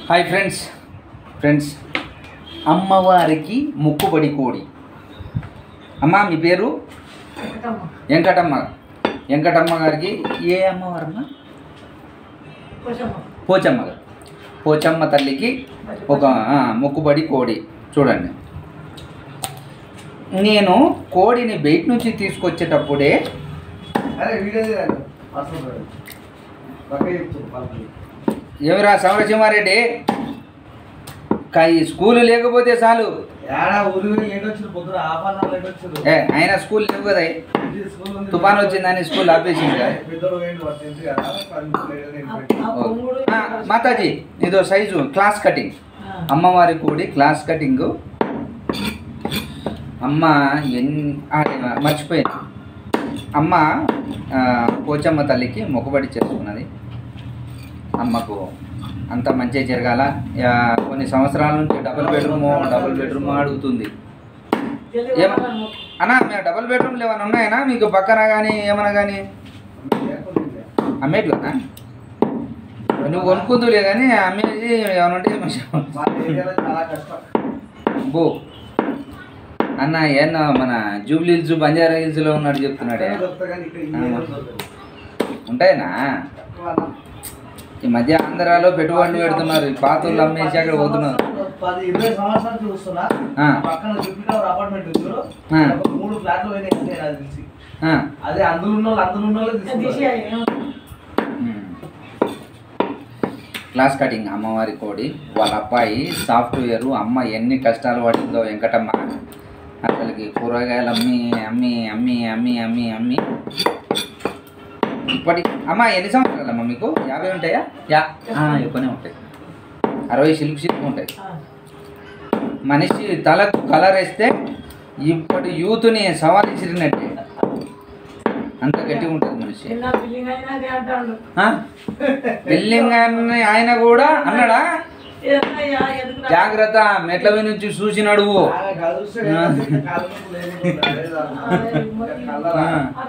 Hi friends friends అమ్మవారికి ముక్కుబడి కోడి అమ్మ మీ పేరు వెంకటమ్మ వెంకటమ్మ గారికి ఏ అమ్మవారమ్మ పోచమ్మ గారు పోచమ్మ తల్లికి ఒక ఆ, మొక్కుబడి కోడి చూడండి నేను కోడిని బయట నుంచి తీసుకొచ్చేటప్పుడే అరే వీడియో తీయండి. అసలు చూడండి. పక్క చెప్తూ పలకలు. ఏమిరా సమరసింహారెడ్డి కా- ఈ స్కూలు లేకపోతే చాలు ఏడా ఊరు పోయి ఏడొచ్చారు పొద్దున ఆపన్న ఏడొచ్చారు ఏ ఆయన స్కూల్ లేవు కదా తుఫాన్ వచ్చిందని స్కూల్ ఆపేసింది కదా పెద్దోడు పోయిండు వాడు తెలుసు కదా పది నిమిషాలు ఏదో నేను పెట్టి. ఆ, మాతాజీ ఇదో సైజు క్లాస్ కటింగ్ అమ్మవారి కూడి క్లాస్ కటింగ్ అమ్మ ఎన్ ఆ, మర్చిపోయాను అమ్మ ఆ, పోచమ్మ తల్లికి మొక్కుబడి చేసుకున్నది అమ్మకు అంత మంచిగా జరగాల ఆ, కొన్ని సంవత్సరాల నుంచి డబుల్ బెడ్రూమ్ డబుల్ బెడ్రూమ్ అడుగుతుంది ఏమ- అన్నా మీ డబుల్ బెడ్రూమ్లు ఏమైనా ఉన్నాయనా మీకు పక్కన కానీ ఏమైనా కానీ లేకుంటే అమ్మేట్లోనా నువ్వు కొనుక్కుందులే కానీ అమ్మేది ఏమైనా ఉంటే మా ఏరియాలో చాలా కష్టం బో అన్న ఏమన్నా మన జూబ్లీ హిల్స్ బంజారా హిల్స్ లో ఉన్నాడు చెప్తున్నాడే అక్కడ దొరుకుతాయి కానీ ఇక్కడ ఈ ఏరియాలో దొరకదు. ఉంటాయినా తక్కువ అన్న. ఈ మధ్య ఆంధ్రాలో పెట్టుబడులు పెడుతున్నారు ఈ పాతలు అమ్మేసి అక్కడ పోతున్నారు పది ఇరవై సంవత్సరాలు చూస్తున్నా ఆ. పక్కన జుపిటర్ అపార్ట్మెంట్ ఉంది చూడు ఆ. ఒక మూడు ఫ్లాట్లు పోయినాయి అంతే నాకు తెలిసి ఆ, అదే అందులో ఉన్న వాళ్ళు అందులో ఉన్న వాళ్ళే తీసుకున్నారు. ఉమ్. క్లాస్ కటింగ్ అమ్మవారి కోడి వాళ్ళ అబ్బాయి సాఫ్ట్వేర్ అమ్మ ఎన్ని కష్టాలు పడిందో వెంకటమ్మ అసలుకి కూరగాయలు అమ్మి అమ్మి అమ్మి అమ్మి అమ్మి అమ్మి ఇప్పటి అమ్మ ఎన్ని సంవత్సరాలు అమ్మ మీకు యాభై ఉంటాయా యా ఆ, ఎక్కువనే ఉంటాయి అరవై సిల్క్ సిల్క్ ఉంటాయి మనిషి తలకు కలర్ వేస్తే ఇప్పటి యూత్ని సవాల్ ఇసిరినట్టే అంత గట్టిగా ఉంటుంది మనిషి ఆ? బిల్డింగ్ అని ఆయన కూడా అన్నాడా జాగ్రత్త మెట్ల మీద నుంచి చూసి నడువు బాగా కలుస్తే కనుక కాలు నొప్పులు లేకుండా అదే దాని కళ్ళరా.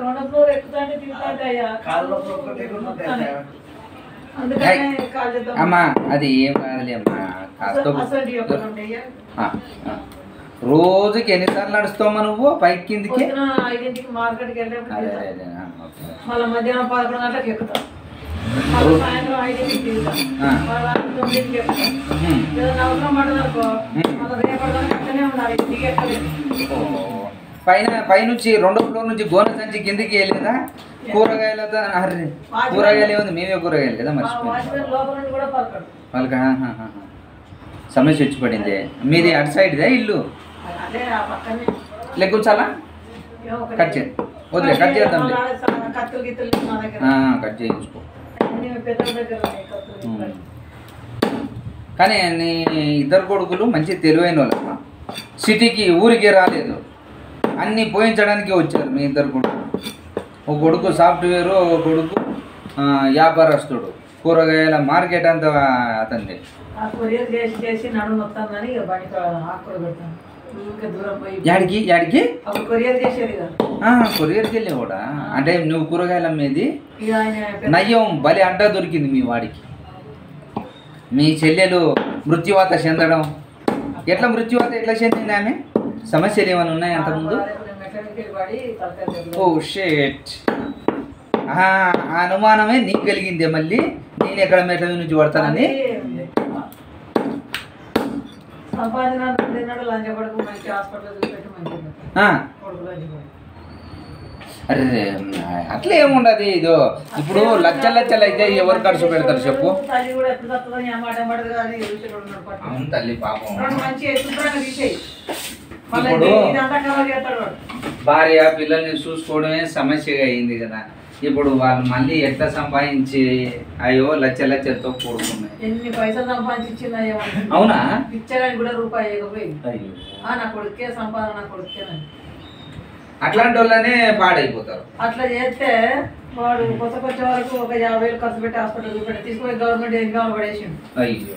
కాళ్ళు నొప్పులు ఒక్కటే కూడా ఉంటాయి. అమ్మా అది ఏం కాదులే అమ్మా కాస్త ఆ, ఆ. రోజుకి ఎన్నిసార్లు నడుస్తావమ్మా నువ్వు పైకి కిందికి ఐదింటికి మార్కెట్కి అదే వెళ్ళేప్పుడు అదే అదే ఆ, ఓకే. మళ్ళీ మధ్యాహ్నం పదకొండు గంటలకు ఎక్కుతాం మళ్ళీ సాయంత్రం ఐదింటికి దిగుతాం ఆ. మళ్ళీ రాత్రి తొమ్మిదింటికి ఎక్కుతాం ఉమ్. ఏదైనా అవసరం పడదనుకో ఉమ్. మళ్ళీ రేపటి దాకా అక్కడనే ఉండాలి ఇంటికి ఎక్కలేదు ఓ. పైన పైనుంచి రెండో ఫ్లోర్ నుంచి గోన సంచి కిందికి వెళ్ళేదా కూరగాయలతో అర్రే కూరగాయలు ఏముంది మేమే కూరగాయలు కదా మా మర్చిపోయింది వాచ్మెన్ లోపల నుండి కూడా పలకడు వాళ్ళకి ఆహాహాహా. సమస్య వచ్చి పడింది మీది అటు సైడ్దే ఇల్లు అదే ఆ పక్కనే లెక్కుంచాలా ఏమో ఒకటి. కట్ చేయి వదిలే కట్ చేద్దాం మళ్ళీ ఆడ స- కత్తులు గిత్తులు లేవు మా దగ్గర కట్ చేయించుకో అన్ని పెద్దల దగ్గర ఉన్నాయి కత్తులు ఉమ్. గిత్తులు. కానీ నీ ఇద్దరు కొడుకులు మంచి తెలివైన వాళ్ళమ్మ సిటీకి ఊరికే రాలేదు అన్నీ పోయించడానికి వచ్చారు మీ ఇద్దరు కొడుకులు ఒక కొడుకు సాఫ్ట్వేర్ ఒక కొడుకు ఆ, వ్యాపారస్తుడు కూరగాయల మార్కెట్ అంతా అతనిది ఆ కొరియర్ చేసి చేసి నడుము నొత్తాందని ఇక బండి ఆకులు పెడతాను ఇంకా దూరం పోయి యాడికి యాడికి అప్పుడు కొరియర్ చేసేది కదా ఆ, కొరియర్కి వెళ్ళి కూడా అంటే నువ్వు కూరగాయలు అమ్మేది ఇక ఆయన పెద్ద- నయ్యం బలి అడ్డా దొరికింది మీ వాడికి మీ చెల్లెలు మృత్యువాత చెందడం ఎట్లా మృత్యువాత ఎట్లా చెందింది ఆమె సమస్యలు ఏమైనా ఉన్నాయి అంతకుముందు నేను మెట్ల మీదకి పడి తలకాయ దెబ్బలు. ఓ షేట్ ఆ అనుమానమే నీకు కలిగిందే మళ్ళీ నేను ఎక్కడ మెట్ల మీద నుంచి పడతానని అది సంపాదన తిన్నాడు లంచ పడుకు మంచి హాస్పిటల్ చూపెట్టి మంచిగా ఆ, కొడుకు లంచ పడుకు అరే అట్లా ఏముండదు ఇదో ఇప్పుడు లచ్చ లచ్చలు అయితే ఎవరు ఖర్చు పెడతారు చెప్పు తల్లి కూడా ఎప్పుడు తప్పుదని ఆ మాట పడదు కానీ రుచిలో ఉన్నాడు పట్టు. అవును తల్లి పాపం రెండు మంచి శుభ్రంగా తీసేయి మళ్ళీ ఇప్పుడు- ఇది- ఇదంతా కవర్ చేస్తాడు వాడు భార్య పిల్లల్ని చూసుకోవడమే సమస్యగా అయింది కదా ఇప్పుడు వాళ్ళు మళ్ళీ ఎట్లా సంపాదించి అయ్యో లచ్చ లచ్చలతో కూడుకున్నాయి ఎన్ని పైసలు సంపాదించిందా ఏమన్నా అవునా పిచ్చగాని కూడా రూపాయి ఇవ్వకపోయింది అయ్యో ఆ నా కొడుకే సంపాదన నా కొడుకేనని అట్లాంటి వాళ్ళనే పాడైపోతారు అట్లా చేస్తే వాడు కొత్త కొత్త వరకు ఒక యాభై వేలు ఖర్చు పెట్టి హాస్పిటల్ చూపెట్టి తీసుకుపోయి గవర్నమెంట్ ఏం కావాలి పడేసిండు అయ్యో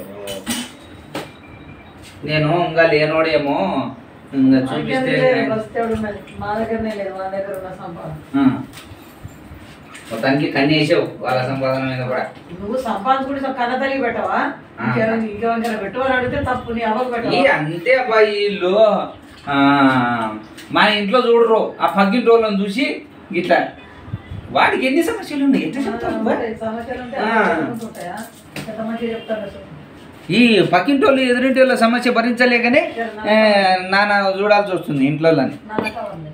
నేను ఇంకా లేనోడేమో ఇంకా చూపిస్తే వస్తే ఉన్నది మా దగ్గరనే లేదు మా దగ్గర ఉన్న సంపాదన ఆ. మొత్తానికి కన్ను వేసావు వాళ్ళ సంపాదన మీద కూడా నువ్వు సంపాదించుకుంటే కన్న తల్లి పెట్టవా ఆ. ఇంకెవరైనా ఇంకెవరికైనా పెట్టవని అడిగితే తప్పు నీ అవ్వకు ఈ పెట్టవా అంతే అబ్బాయి వీళ్ళు ఆ, మా ఇంట్లో చూడరు ఆ పక్కింటి వాళ్ళని చూసి ఇట్లా వాడికి ఎన్ని సమస్యలు ఉన్నాయి ఎట్లా చెప్తారు అబ్బా? మరి సమస్యలు ఉంటే ఆ. సమస్యలు ఉంటాయా ఎంత మంచిగా చెప్తాను అసలు ఈ పక్కింటి వాళ్ళు ఎదురింటి వాళ్ళ సమస్య భరించలేకనే ఏ, నాన్న చూడాల్సి వస్తుంది ఇంట్లో నాన్న కావాలి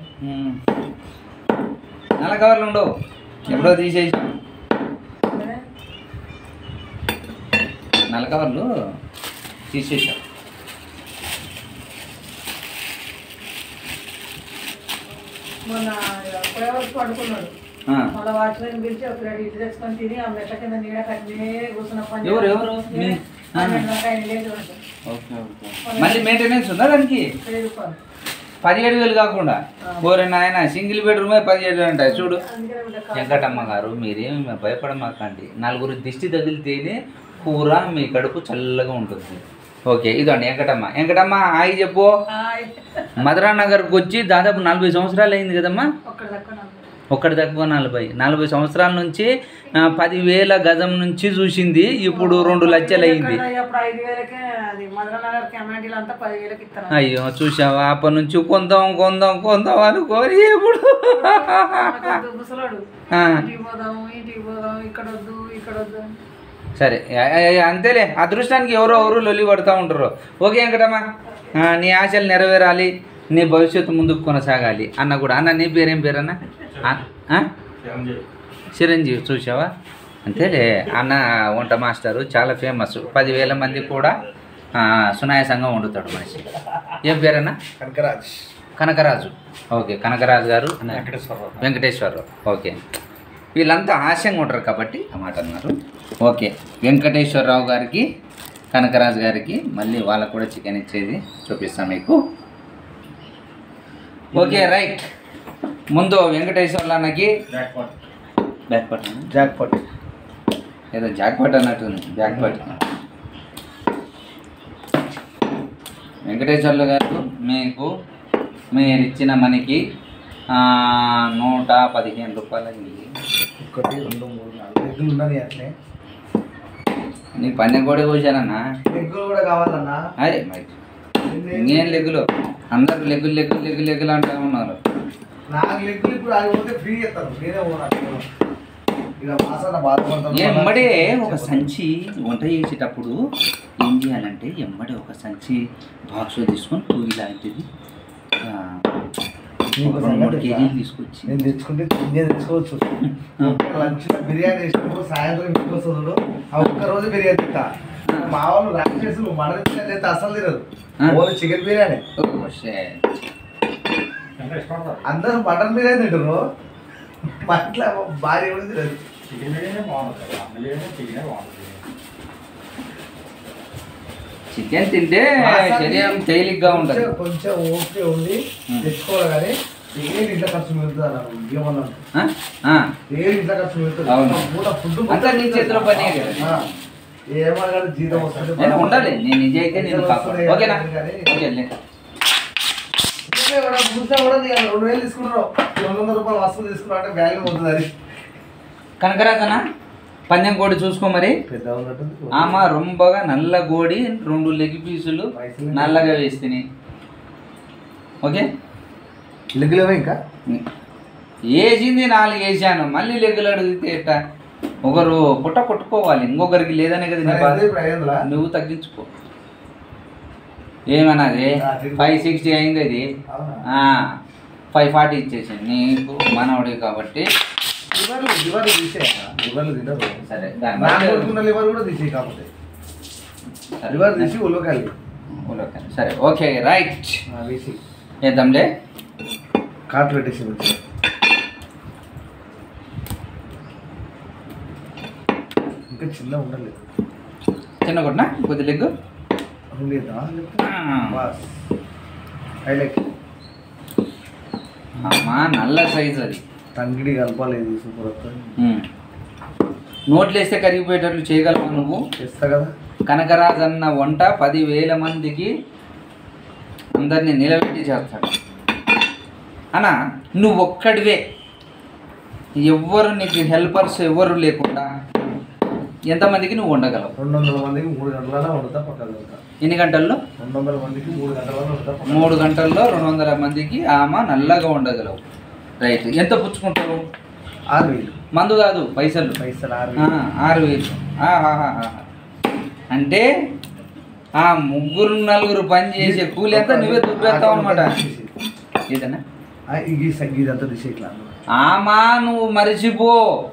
నల్ల కవర్లు ఉండవు ఎప్పుడో తీసేసాం సరే? నల్ల కవర్లు తీసేసాం మొన్న ఫ్లేవర్స్ పడుకున్నాడు ఆ. మళ్ళీ వాచ్మెన్ పిలిచి ఒక రెండు ఇడ్లీ తెచ్చుకొని తిని ఆ మెట్ల కింద నీడ కట్టినే కూర్చున్న పని ఎవరు, ఎవరు? మీ- ఆ. పన్నెండు దాకా ఆయన లేచి ఉంటాడు. ఓకే ఓకే మళ్ళీ మెయింటెనెన్స్ ఉందా దానికి వెయ్యి రూపాయలు పదిహేడు వేలు కాకుండా ఓరే నాయన సింగిల్ బెడ్రూమే పదిహేడు వేలు ఉంటాయి చూడు అందుకనే బిడ్డ కాదు. వెంకటమ్మ గారు మీరేం భయపడమాకండి నలుగురు దిష్టి తగిలితేనే కూర మీ కడుపు చల్లగా ఉంటుంది ఓకే ఇదండి వెంకటమ్మ వెంకటమ్మ ఆగి చెప్పు హాయ్. మధురా నగర్కి వచ్చి దాదాపు నలభై సంవత్సరాలు అయింది కదమ్మా ఒక్కడి దక్కువ నాకు. ఒక్కటి తక్కువ నలభై నలభై సంవత్సరాల నుంచి ఆ, పదివేల గజం నుంచి చూసింది ఇప్పుడు రెండు లక్షలు అయింది ఎక్కడ అప్పుడు ఐదు వేలకే అది మధురనగర్ కమాండీలు అంతా పదివేలకి ఇస్తాను అయ్యో చూసావా అప్పటి నుంచి కొందాం కొందాం కొందాం అనుకోని ఇప్పుడు మనకొద్దు ముసలోడు ఆ. ఇంటికి పోదాం ఇంటికి పోదాం ఇక్కడ వద్దు ఇక్కడ వద్దు సరే ఆ, ఆ, ఆ, అంతేలే అదృష్టానికి ఎవరో ఎవరు లొల్లి పడుతూ ఉంటారు ఓకే వెంకటమ్మ ఆ, నీ ఆశలు నెరవేరాలి నీ భవిష్యత్తు ముందుకు కొనసాగాలి అన్న కూడా అన్న నీ పేరేం పేరన్న ఆ? ఆ? చిరంజీవి చూసావా అంతేలే అన్న వంట మాస్టరు చాలా ఫేమస్ పదివేల మంది కూడా ఆ, సునాయాసంగా వండుతాడు మనిషి ఏం పేరన్నా కనకరాజ్ కనకరాజు ఓకే కనకరాజు గారు అన్న. వెంకటేశ్వరరావు వెంకటేశ్వరరావు ఓకే వీళ్ళంతా ఆశంగా ఉంటారు కాబట్టి ఆ మాట అన్నారు ఓకే వెంకటేశ్వరరావు గారికి కనకరాజు గారికి మళ్ళీ వాళ్ళకు కూడా చికెన్ ఇచ్చేది చూపిస్తాం మీకు ఓకే రైట్ ముందు వెంకటేశ్వర్లు అన్నకి బ్యాక్ పట్ జాక్ పట్ ఏదో జాక్ పట్ అన్నట్టుంది బ్యాక్ పట్ వెంకటేశ్వర్లు గారు మీకు మీరు ఇచ్చిన మనకి ఆ, నూట పదిహేను రూపాయలు అయింది ఒకటి రెండు మూడు నాలుగు ఎగ్గులు ఉన్నాయి అట్లే నీకు పన్నెం కూడా పోసానన్నా ఎగ్గులు కూడా కావాలన్నా అదే మరి ఇంకేం లెగ్గులు అందరు లెగ్గులు లెగ్గులు లెగ్గులు లెగ్గులు అంటూ ఉన్నారు నాకు లెగ్గులు ఇప్పుడు ఆగిపోతే ఫ్రీ ఇస్తాను నేనే పోనా ఇక మాసాన బాధపడతాను ఎమ్మడే ఒక సంచి వంట చేసేటప్పుడు ఏం చేయాలంటే ఎమ్మడే ఒక సంచి బాక్స్ తీసుకొని పూరి లాంటిది ఆ, ఒక రెండు మూడు కేజీలు తీసుకొచ్చి నేను తెచ్చుకుంటే నేను తెచ్చుకోవచ్చు లంచ్ బిర్యానీ వేసినప్పుడు సాయంత్రం ఇంటికి వస్తుంది ఆ ఒక్క రోజు బిర్యానీ తింటా మా వాళ్ళు రాక్షసు మన బిర్యానీ అయితే అసలు తినరు ఆ. ఓన్లీ చికెన్ బిర్యానీ ఓ, shit. అందరూ మటన్ బిర్యానీ తింటారు మా ఇంట్లో భార్య కూడా తినదు చికెన్ తింటే శరీరం తేలిగ్గా ఉంటుంది కొంచెం- కొంచెం ఓకే ఉండి ఉం. తెచ్చుకోవాలి కానీ ఏది ఇంట్లో ఖర్చు మిగులుతుంది అన్నారు ఏమన్నా ఆ? ఆ. ఏది ఇంట్లో ఖర్చు మిగులుతుంది అవును. పూట ఫుడ్ అంతా నీ చేతిలో పనే కదా. ఏమన్నా జీతం వస్తుంది నేను ఉండాలి నేను నిజైతే నేను కాపాడు ఓకేనా ఓకే లే. ఇంకా కూడా ముందే కూడా నీకు రెండు వేలు తీసుకుంటారు రెండు వందల రూపాయలు వస్తువు తీసుకున్నావు అంటే బ్యాగ్ పోతుంది అది కనకరాజనా పందెం కోడి చూసుకో మరి పెద్ద ఉన్నట్టుంది ఆమె రొంబగా నల్ల గోడి రెండు లెగ్ పీసులు నల్లగా వేస్తుంది ఓకే లెగ్గులేవా ఇంకా వేసింది నాలుగు వేసాను మళ్ళీ లెగ్గులు అడిగితే ఎట్టా ఒకరు పుట్ట కొట్టుకోవాలి ఇంకొకరికి లేదనే కదా నీ మరి బాధ. ఎంత ఇప్పుడు ఐదు వందలా? నువ్వు తగ్గించుకో ఏమన్నది ఫైవ్ సిక్స్టీ అయింది అది అవునా? ఫైవ్ ఫార్టీ ఇచ్చేసింది నీకు మనవడి కాబట్టి లివర్లు లివర్లు తీసేయా లివర్లు తినరు సరే దాని నాకు బట్టి- కొడుకున్న లివర్ కూడా తీసేయి కాకపోతే సరే. లివర్ తీసి ఉల్లకాలి ఓకే. సరే ఓకే రైట్ తీసి వేద్దాంలే కాట్లు పెట్టేసి వచ్చి ఇంకా చిన్న ఉండాలి చిన్న కొట్టినా కొద్ది లెగ్గు ఉండేదా ఆ. బాస్ హైలైట్ అమ్మా నల్ల సైజ్ అది తంగిడి కలపాలేదు సూపర్ వస్తుంది ఉమ్. నోట్లు వేస్తే కరిగిపోయేటట్లు చేయగలవా నువ్వు చేస్తా కదా కనకరాజ్ అన్న వంట పదివేల మందికి అందరినీ నిలబెట్టి చేస్తాడు అన్న నువ్వు ఒక్కడివే ఎవ్వరు నీకు హెల్పర్స్ ఎవ్వరు లేకుండా ఎంతమందికి నువ్వు ఉండగలవు రెండు వందల మందికి మూడు గంటలలో వండుతా పక్కన వెళ్తా ఎన్ని గంటల్లో రెండు వందల మందికి మూడు గంటలలో వండుతా పక్కన మూడు గంటల్లో రెండు వందల మందికి ఆమె నల్లగా ఉండగలవు రైట్ ఎంత పుచ్చుకుంటావు ఆరు వేలు మందు కాదు పైసలు పైసలు ఆరు ఆ, వేలు ఆరు వేలు ఆహాహాహా. అంటే ఆ ముగ్గురు నలుగురు పని చేసే కూలి అంతా నువ్వే దుబ్బేస్తావు అనమాట ఇదేనా ఆ, ఇది సగ్గి ఇదంతా తీసి ఇట్లా ఆమా నువ్వు మరిచిపో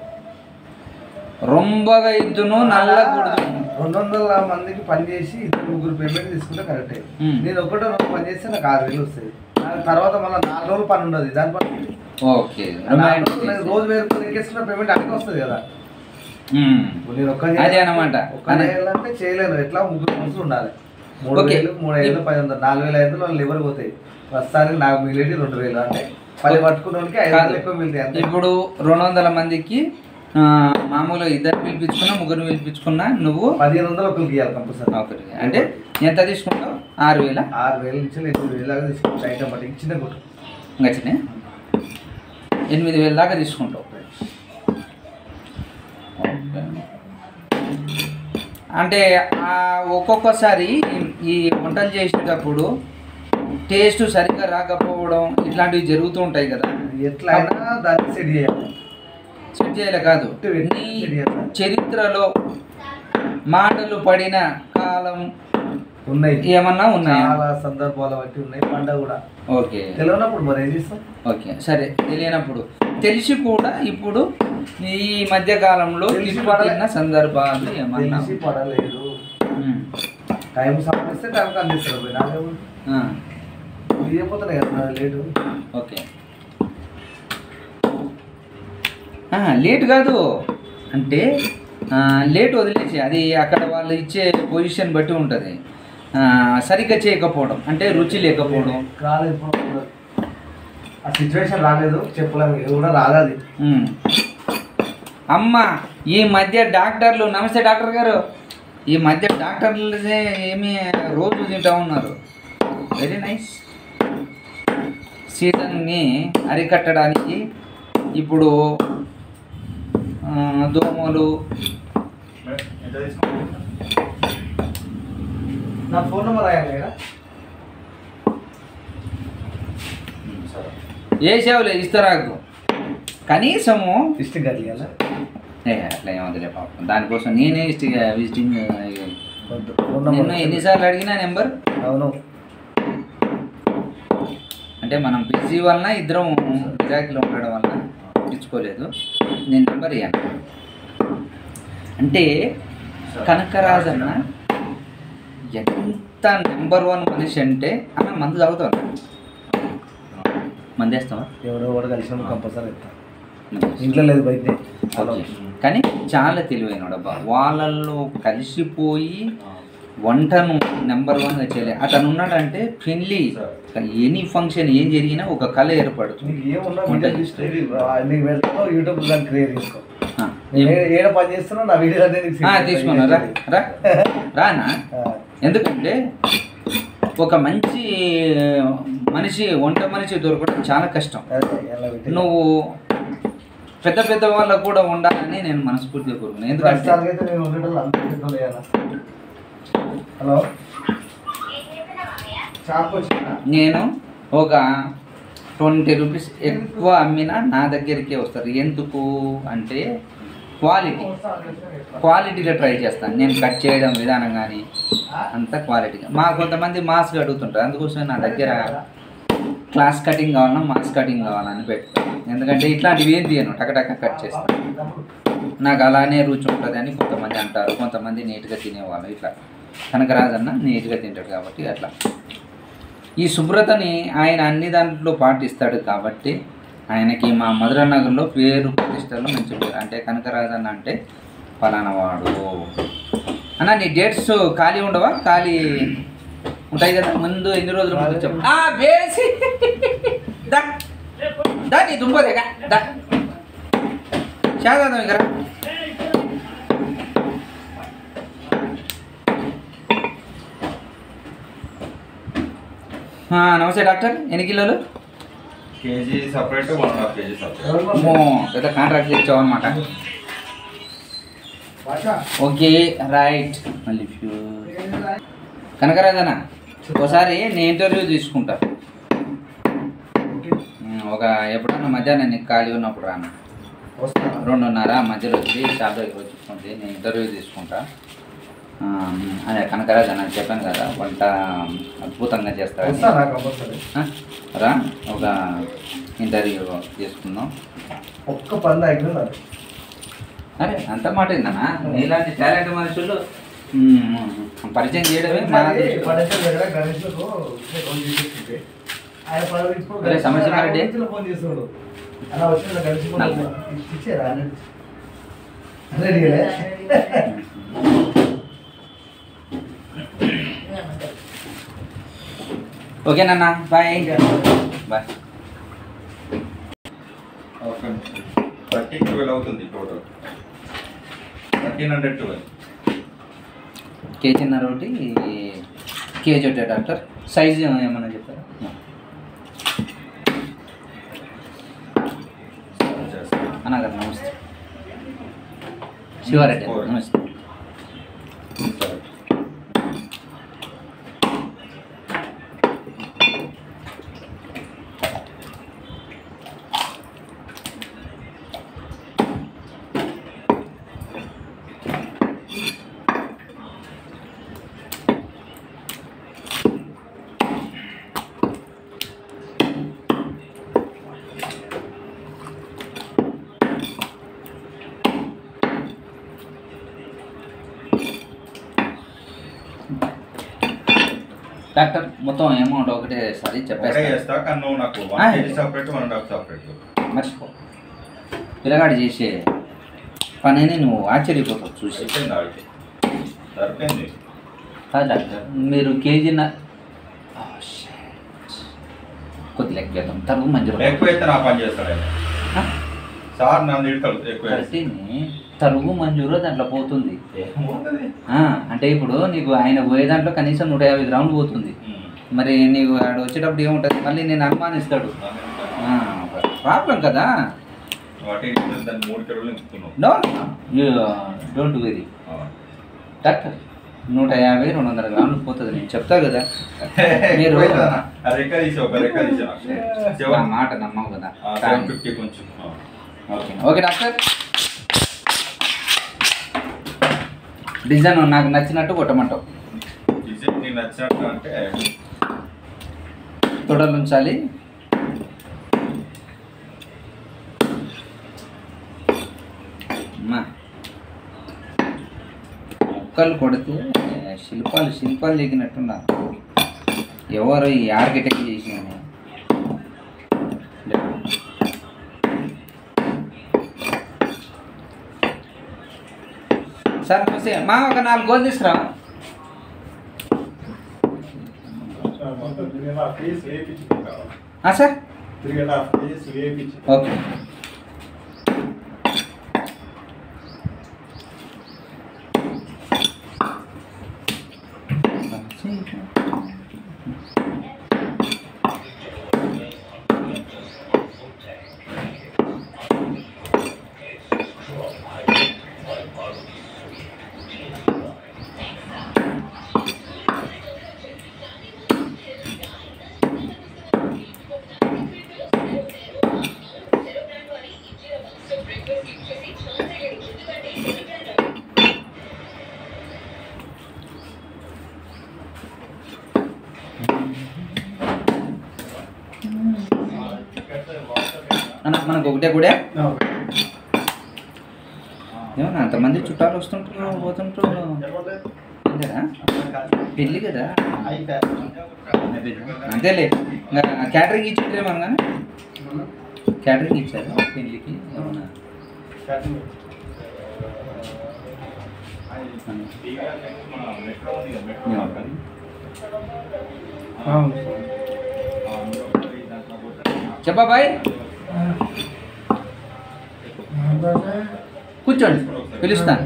రొంబగా ఇద్దును నల్ల కూడదు రెండు వందల మందికి పని చేసి ఇద్దరు ముగ్గురు పేమెంట్ తీసుకుంటే కరెక్టే మ్మ్. నేను ఒకటో రోజు పని చేస్తే నాకు ఆరు వేలు వస్తాయి దాని తర్వాత మళ్ళీ నాలుగు రోజులు పని ఉండదు దాని పని ఓకే నాలుగు రోజులు నేను రోజు వేరు ఎక్కేసుకున్న పేమెంట్ అక్కడికి వస్తుంది కదా ఉమ్. ఇప్పుడు నేను ఒక్క అదే అన్నమాట. ఒక్క చేయాలంటే చేయలేను ఎట్లా ముగ్గురు మనుషులు ఉండాలి మూడు ఓకే. వేలు మూడు ఐదు పది వందలు నాలుగు వేల ఐదు వందలు లివర్ పోతాయి ప్రస్తుతానికి నాకు మిగిలేటి రెండు వేలు అంటే పది పట్టుకున్న వాళ్ళకి ఐదు కాదు. వందలు ఎక్కువ మిగిలితాయి అంతే ఇప్పుడు రెండు వందల మందికి ఆ, మామూలుగా ఇద్దరు పిలిపించుకున్నా ముగ్గురు పిలిపించుకున్నా నువ్వు పదిహేను వందలు ఒకరికి ఇవ్వాలి కంపల్సరీ ఒకరికి అంటే ఎంత తీసుకుంటావు ఆరు వేల ఆరు వేల నుంచి ఎనిమిది వేల దాకా తీసుకుంటాం ఐటమ్ బట్టి చిన్న కొట్టు గచ్చినే ఎనిమిది వేల దాకా తీసుకుంటావు ఓకే. అంటే ఆ ఒక్కొక్కసారి ఈ వంటలు చేసేటప్పుడు టేస్ట్ సరిగ్గా రాకపోవడం ఇట్లాంటివి జరుగుతూ ఉంటాయి కదా ఎట్లా అయినా దాన్ని సెట్ చేయాలి సెట్ చేయలే కాదు నీ చరిత్రలో మాటలు పడిన కాలం ఉన్నాయి ఏమన్నా ఉన్నాయా చాలా సందర్భాల బట్టి ఉన్నాయి పండగ కూడా ఓకే తెలియనప్పుడు మరి ఏం చేస్తాం ఓకే సరే తెలియనప్పుడు తెలిసి కూడా ఇప్పుడు ఈ మధ్య కాలంలో తెలిసి తిట్లు పడలే. తిన్న సందర్భాలు ఏమన్నా తెలిసి పడలేదు ఉమ్. టైం సంపాదిస్తే టైంకి అందిస్తారు పోయి నాకేమో ఆ, ఇవ్వకపోతే కదా లేటు ఓకే ఆహా, లేట్ కాదు అంటే ఆ, లేట్ వదిలేసి అది అక్కడ వాళ్ళు ఇచ్చే పొజిషన్ బట్టి ఉంటుంది ఆ, సరిగ్గా చేయకపోవడం అంటే రుచి లేకపోవడం రాలేదు ఇప్పుడు. ఆ సిచ్యువేషన్ రాలేదు చెప్పలేము ఇది కూడా రాదు ఉమ్. అమ్మ ఈ మధ్య డాక్టర్లు నమస్తే డాక్టర్ గారు ఈ మధ్య డాక్టర్లు ఏమి రోజు తింటా ఉన్నారు వెరీ నైస్ సీజన్ని అరికట్టడానికి ఇప్పుడు ఆ, దోమలు నా ఫోన్ నెంబర్ రాయాలి కదా వేసావులే ఇస్తరాకు కనీసము డిస్ట్రిక్ట్ కలిగాల ఏ, అట్లా ఏమవుతులే పాపం దానికోసం నేనే విజిటింగ్ విజిటింగ్ వద్దు ఫోన్ నిన్ను నెంబర్ ఎన్నిసార్లు అడిగినా నెంబర్ అవును అంటే మనం బిజీ వలన ఇద్దరం గిరాకీలో ఉండడం వలన ఇచ్చుకోలేదు నేను నెంబర్ ఇయ్యాను అంటే కనకరాజన్న ఎంత నెంబర్ వన్ మనిషి అంటే అన్న మందు తాగుతావు మంది వేస్తావా ఎవరో కూడా కలిసినప్పుడు కంపల్సరీ ఇస్తాను ఇంట్లో లేదు బయట ఓకే. కానీ చాలా తెలివైన అబ్బా వాళ్ళల్లో కలిసిపోయి వంటను నెంబర్ వన్గా చేయలే అతను ఉన్నాడంటే పెళ్ళి ఎనీ ఫంక్షన్ ఏం జరిగినా ఒక కళ ఏర్పడుతుంది నీకు ఏమున్నా వంట వీడియో చూస్తే నీకు వెళ్తావు యూట్యూబ్ దాన్ని క్రియేట్ చేసుకో ఆ, నేను ఏ- ఏడ పని చేస్తున్నా నా వీడియో అదే నీకు ఆ, send తీసుకున్నా రా చేస్తా. రా రానా ఆ, ఎందుకంటే ఒక మంచి మనిషి వంట మనిషి దొరకడం చాలా కష్టం అదే, ఎలా పెట్టి- నువ్వు పెద్ద పెద్ద వాళ్ళకు కూడా ఉండాలని నేను మనస్ఫూర్తిగా కోరుకున్నాను ఎందుకంటే ప్రస్తుతానికైతే నేను ఉండటం అంత పెద్దోళ్ళు వేయాలా? హలో షాప్కి వచ్చినా నేను ఒక ట్వంటీ రూపీస్ ఎక్కువ అమ్మినా నా దగ్గరికే వస్తారు ఎందుకు అంటే క్వాలిటీ క్వాలిటీగా ట్రై చేస్తాను నేను కట్ చేయడం విధానం కానీ అంత క్వాలిటీగా మా కొంతమంది మాస్క్ అడుగుతుంటారు అందుకోసం నా దగ్గర క్లాస్ కటింగ్ కావాలన్నా మాస్ కటింగ్ కావాలని పెడతాను ఎందుకంటే ఇట్లాంటివి ఏం తీయను టకటక కట్ చేస్తాను నాకు అలానే రుచి ఉంటుంది అని కొంతమంది అంటారు కొంతమంది నీట్గా తినేవాళ్ళు ఇట్లా కనకరాజన్న నీట్గా తింటాడు కాబట్టి అట్లా ఈ శుభ్రతని ఆయన అన్ని దాంట్లో పాటిస్తాడు కాబట్టి ఆయనకి మా మధుర నగర్లో పేరు ప్రతిష్టలో మంచి పేరు అంటే కనకరాజన్న అంటే ఫలానా వాడు అన్న నీ డేట్స్ ఖాళీ ఉండవా ఖాళీ ఉంటాయి కదా ముందు ఎన్ని రోజులు ముందు చెప్పు ఆ, వేసి దా దా నీ దుంపదేగా దా శాదాదం ఇక్కడ ఆ, నమస్తే డాక్టర్ ఎన్ని కిలోలు KG separate one half KG separate అమ్మో, పెద్ద కాంట్రాక్ట్ ఇచ్చావు అనమాట ఓకే రైట్ మళ్ళీ కనకరాజనా ఒకసారి నేను ఇంటర్వ్యూ తీసుకుంటా ఉమ్, ఒక ఎప్పుడన్నా మధ్యాహ్నం నీకు ఖాళీ ఉన్నప్పుడు రాను వస్తాను రెండున్నర మధ్యలో వచ్చి షాప్ దగ్గర వచ్చి నేను ఇంటర్వ్యూ తీసుకుంటా ఆ, అదే కనకరాజు అని చెప్పాను కదా వంట అద్భుతంగా చేస్తాడు వస్తానా కంపల్సరీ రా ఒక ఇంటర్వ్యూ తీసుకుందాం ఒక్క పని అయిపోయింది అరే అంత మాట ఏందన్నా నీలాంటి టాలెంట్ మనుషులు మ్మ్, పరిచయం చేయడమే మన అదృష్టం. పడేశ్వర దగ్గర గణేష్లకు ఇప్పుడే ఫోన్ చేసేస్తుంటే ఆయన పనులు ఇప్పుడు అరే, సమస్య ఆయన మాట్లాడి. గురించిలో ఫోన్ చేస్తున్నాడు అలా వచ్చిన గణేష్ కూడా నలుగు. ఇచ్చారా రెడీలే ఓకేనన్నా bye bye okay thirteen twelve అవుతుంది టోటల్ థర్టీన్ హండ్రెడ్ ట్వెల్వ్ కేజీన్నర ఒకటి కేజీ ఒకటి డాక్టర్ సైజు ఏమన్నా చెప్తారా అన్నగారు నమస్తే శివారెడ్డి నమస్తే డాక్టర్ మొత్తం అమౌంట్ ఒకటేసారి ఒకటే చెప్పేస్తా చేస్తా కానీ నువ్వు నాకు ఆ. One KG separate one and half separate మర్చిపో పిల్లగాడు చేసే పనిని నువ్వు ఆశ్చర్యపోతావు చూసి అయిపోయింది ఆడికి సరిపోయింది కాదు డాక్టర్ మీరు కేజీన్న కొద్ది లెక్క చేద్దాం తరుగు మంజూరు ఎక్కువైతే నా పని చేస్తాడు ఆయన సార్ నన్ను తిడతాడు ఎక్కువ కరెక్ట్ని తరుగు మంజూరు దాంట్లో పోతుంది ఏముంటది ఆ, అంటే ఇప్పుడు నీకు ఆయన పోయే దాంట్లో కనీసం నూట యాభై గ్రాములు పోతుంది ఉమ్. మరి నీకు ఆడ వచ్చేటప్పుడు ఏముంటుంది మళ్ళీ నేను అనుమానిస్తాడు ప్రాబ్లం కదా వాటి ఇస్తే దాన్ని మూడు కిలోలు నింపుతున్నావు no you don't worry doctor నూట యాభై రెండు వందల గ్రాములు పోతుంది నేను చెప్తా కదా మీరు ఆ రెక్క తీసి ఒక రెక్క తీసి నాకు. నా సెవెన్ మాట నమ్మవు కదా సెవెన్ ఫిఫ్టీ కొంచెం ఆ. ఓకే ఓకే డాక్టర్ డిజైన్ నాకు నచ్చినట్టు కొట్టమంటావు డిజైన్ నీకు నచ్చినట్టు అంటే తొడలు ఉంచాలి అమ్మా ముక్కలు కొడితే శిల్పాలు శిల్పాలు దిగినట్టున్నారు ఎవరు ఈ ఆర్కిటెక్ట్ చేసిన సార్ నమస్తే మా ఒక నాలుగు గోల్ తీసుకురా ఆ, సార్ ఓకే అన్న మనకు ఒకటే కూడా ఏమన్నా అంతమంది చుట్టాలు వస్తుంటారు పోతుంటారు అంతేనా పెళ్ళి కదా అంతేలే ఇంకా క్యాటరింగ్ ఇచ్చిండ్రే మనం కానీ క్యాటరింగ్ ఇచ్చారు పెళ్ళికి ఏమన్నా చెప్పా బాయ్ కూర్చోండి పిలుస్తాను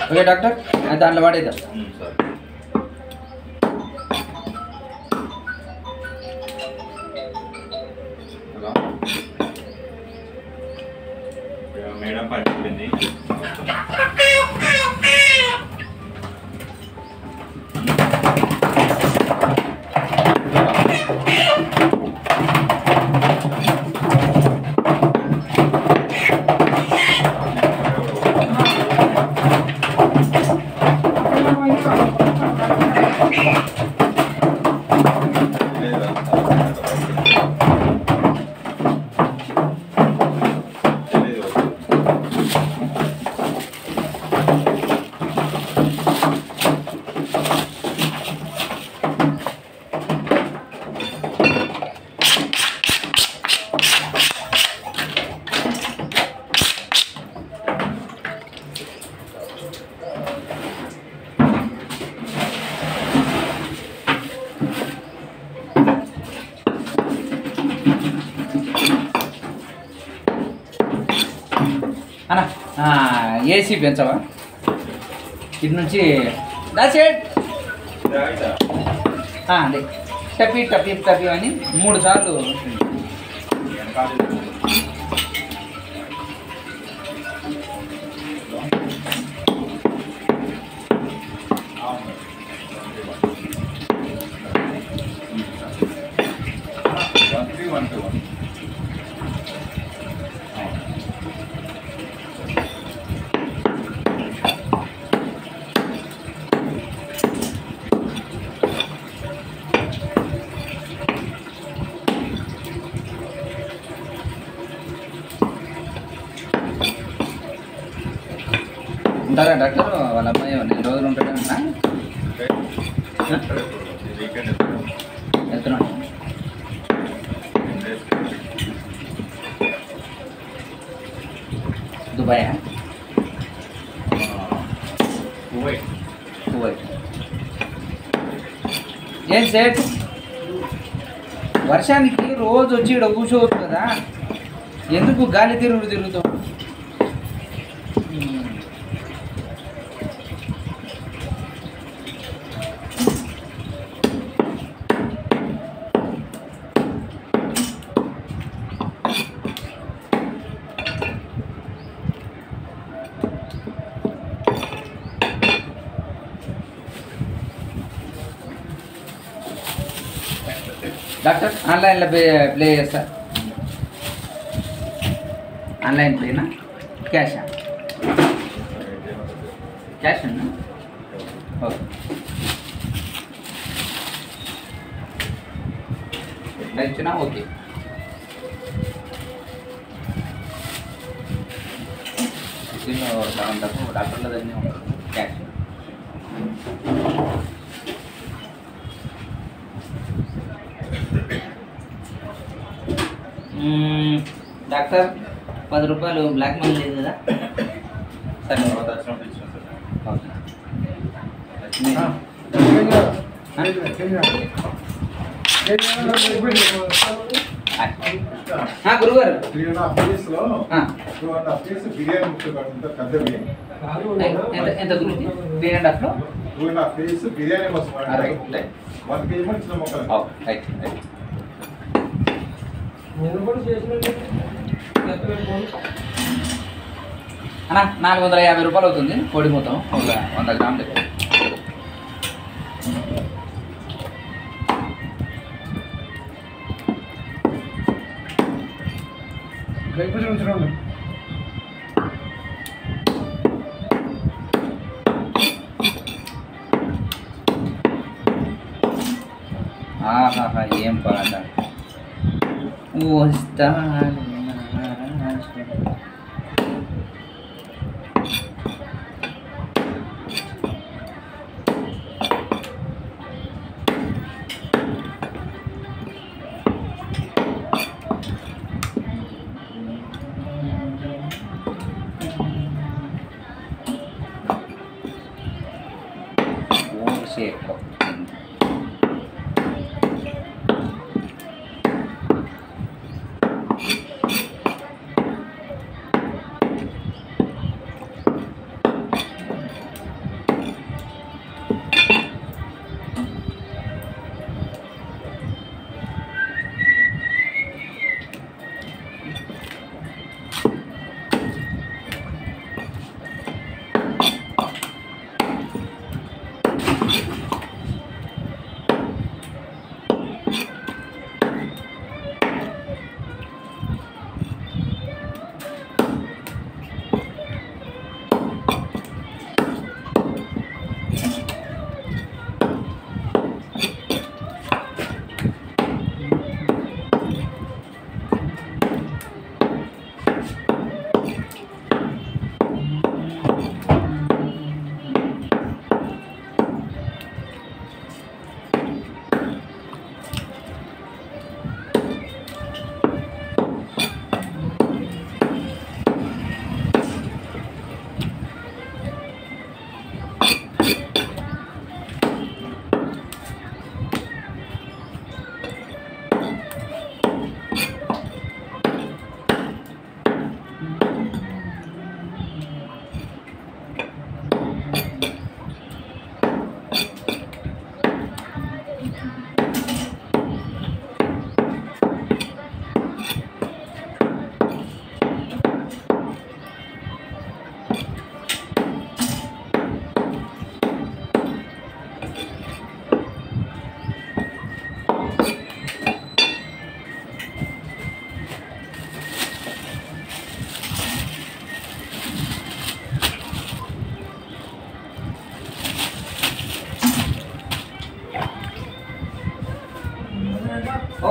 ఓకే డాక్టర్ అది దాంట్లో పడేద్దాం ఉమ్, సరే హలో ఇక మేడం పని చెప్పింది అన్న ఏసీ పెంచవా ఇటు నుంచి దాసేట్ అదే టపి టపి టపి అని మూడు సార్లు one three one two one ఉంటారా డాక్టర్ వాళ్ళ అమ్మాయి ఎన్ని రోజులు ఉంటాడన్నా వీకెండ్ వెళ్తున్నాడు దుబాయ్ కువైట్ కువైట్ ఏం సేట్ వర్షానికి రోజు వచ్చి ఇక్కడ కూర్చోవచ్చు కదా ఎందుకు గాలి తిరుగుడు తిరుగుతావు మ్మ్. డాక్టర్ ఆన్లైన్లో ప్లే ప్లే చేస్తా ఆన్లైన్ ప్లేనా క్యాషా క్యాష్ అన్నా ఓకే ఎట్లా ఇచ్చినా ఓకే దీనిలో సగం తక్కువ డాక్టర్ల దగ్గర ఉంటుంది క్యాష్ మ్మ్. డాక్టర్ పది రూపాయలు బ్లాక్ మనీ లేదు కదా సరే తర్వాత వచ్చినప్పుడు ఇచ్చిన సార్ ఓకే ఆ, గురుగారు త్రీ అండ్ హాఫ్ డేస్ లో ఆ, two and half days biryani ముక్క కడుతుంటే పెద్దవి ఎంత ఎంత గురించి త్రీ అండ్ హాఫ్లో two and half days biryani కోసం అరవై వాడాలి. వన్ కేజీ మన చిన్న మొక్కలు ఓ, రైట్ రైట్ అన్న నాలుగు వందల యాభై రూపాయలు అవుతుంది కోడి మొత్తం ఒక వంద గ్రాములు ఆహాహా ఏం పాట వస్తాను ఓ షేప్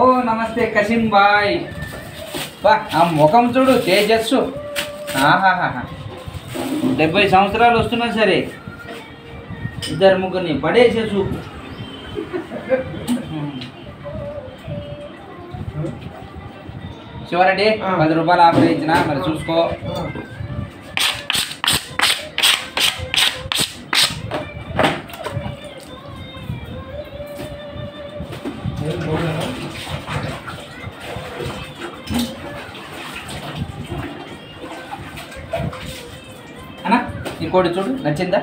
ఓ నమస్తే కసిం బాయ్ బా ఆ ముఖం చూడు తేజస్సు ఆహాహా డెబ్బై సంవత్సరాలు వస్తున్నా సరే ఇద్దరు ముగ్గురిని పడేసే చూపు శివరెడ్డి ఆ. పది రూపాయలు ఆఫర్ ఇచ్చిన మరి చూసుకో అన్న ఈ కోడి చూడు నచ్చిందా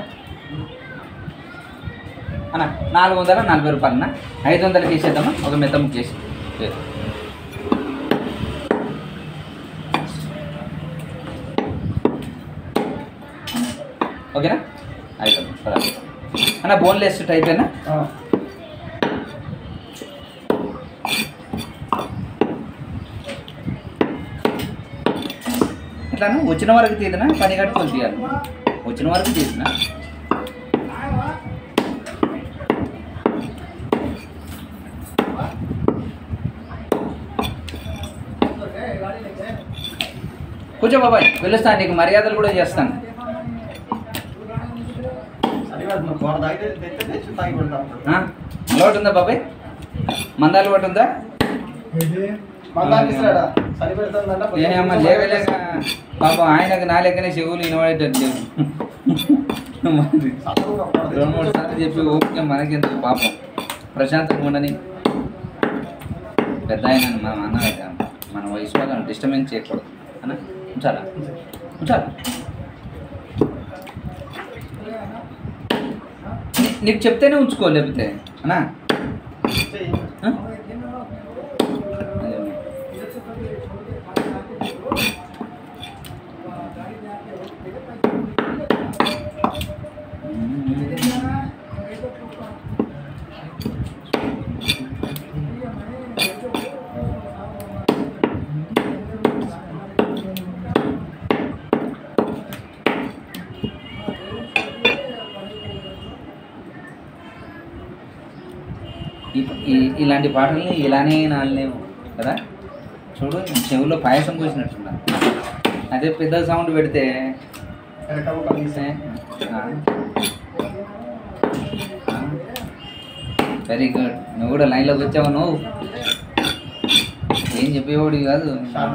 అన్న నాలుగు వందల నలభై రూపాయలు అన్న ఐదు వందలకి వేసేద్దామా ఒక మెత్త ముక్క చేసి ఓకేనా అయిపోయింది పద. అన్న బోన్లెస్ టైపేనా ఇట్లాను వచ్చిన వరకు తీదినా పని కట్టుకొని తీయాలి వచ్చిన వరకు తీసినా కూర్చో బాబాయ్ పిలుస్తాను నీకు మర్యాదలు కూడా చేస్తాను ఆ? అలవాటు ఉందా బాబాయ్ మంద అలవాటు ఉందా ఏమమ్మా లేవలేక పాపం ఆయనకు నా లెక్కనే చెవులు వినబడేటట్టు లేవు మరి రెండు మూడు సార్లు చెప్పి ఓపిక మనకెందుకు పాపం ప్రశాంతంగా ఉండని పెద్ద ఆయన మనం అన్న కదా, మన వయసు వాళ్ళని డిస్టర్బెన్స్ చేయకూడదు అన్న ఉంచాలా ఉంచాలా నీ- నీకు చెప్తేనే ఉంచుకో లేకపోతే అన్నా ఆ? అదే. ఈ- ఈ- ఇలాంటి పాటల్ని ఇలానే నాలేము కదా చూడు చెవులో పాయసం పోసినట్టున్నా అదే పెద్ద సౌండ్ పెడితే వెరీ గుడ్ నువ్వు కూడా లైన్లోకి వచ్చావు నువ్వు ఏం చెప్పేవాడు కాదు